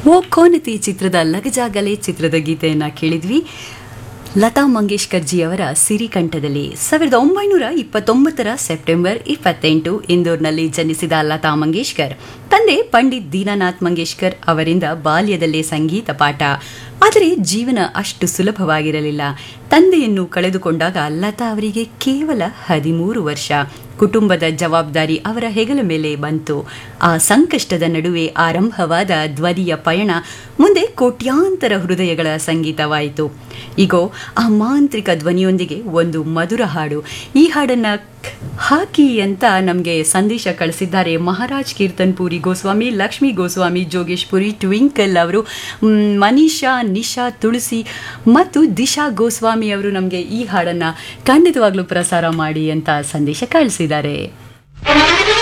ಓ ಕೋನತಿ ಚಿತ್ರದ ಲಗಜಾಗಲೆ ಚಿತ್ರದ ಗೀತೆಯನ್ನ ಕೇಳಿದ್ವಿ ಲತಾ ಮಂಗೇಶ್ಕರ್ ಜಿ ಅವರ ಸಿರಿಕಂಠದಲ್ಲಿ ಸಾವಿರದ ಒಂಬೈನೂರ ಇಪ್ಪತ್ತೊಂಬತ್ತರ ಸೆಪ್ಟೆಂಬರ್ ಇಪ್ಪತ್ತೆಂಟು ಇಂದೋರ್ನಲ್ಲಿ ಜನಿಸಿದ ಲತಾ ಮಂಗೇಶ್ಕರ್ ತಂದೆ ಪಂಡಿತ್ ದೀನಾನಾಥ್ ಮಂಗೇಶ್ಕರ್ ಅವರಿಂದ ಬಾಲ್ಯದಲ್ಲೇ ಸಂಗೀತ ಪಾಠ ಆದರೆ ಜೀವನ ಅಷ್ಟು ಸುಲಭವಾಗಿರಲಿಲ್ಲ ತಂದೆಯನ್ನು ಕಳೆದುಕೊಂಡಾಗ ಲತಾ ಅವರಿಗೆ ಕೇವಲ ಹದಿಮೂರು ವರ್ಷ ಕುಟುಂಬದ ಜವಾಬ್ದಾರಿ ಅವರ ಹೆಗಲ ಮೇಲೆ ಬಂತು ಆ ಸಂಕಷ್ಟದ ನಡುವೆ ಆರಂಭವಾದ ಧ್ವನಿಯ ಪಯಣ ಮುಂದೆ ಕೋಟ್ಯಾಂತರ ಹೃದಯಗಳ ಸಂಗೀತವಾಯಿತು ಈಗೋ ಆ ಮಾಂತ್ರಿಕ ಧ್ವನಿಯೊಂದಿಗೆ ಒಂದು ಮಧುರ ಹಾಡು ಈ ಹಾಡನ್ನ ಹಾಕಿ ಅಂತ ನಮಗೆ ಸಂದೇಶ ಕಳಿಸಿದ್ದಾರೆ ಮಹಾರಾಜ್ ಕೀರ್ತನ್ ಪುರಿ ಗೋಸ್ವಾಮಿ ಲಕ್ಷ್ಮೀ ಗೋಸ್ವಾಮಿ ಜೋಗೇಶ್ಪುರಿ ಟ್ವಿಂಕಲ್ ಅವರು ಮ್, ಮನೀಷಾ ನಿಶಾ ತುಳಸಿ ಮತ್ತು ದಿಶಾ ಗೋಸ್ವಾಮಿ ಅವರು ನಮಗೆ ಈ ಹಾಡನ್ನ ಖಂಡಿತವಾಗ್ಲೂ ಪ್ರಸಾರ ಮಾಡಿ ಅಂತ ಸಂದೇಶ ಕಳಿಸಿದ್ದಾರೆ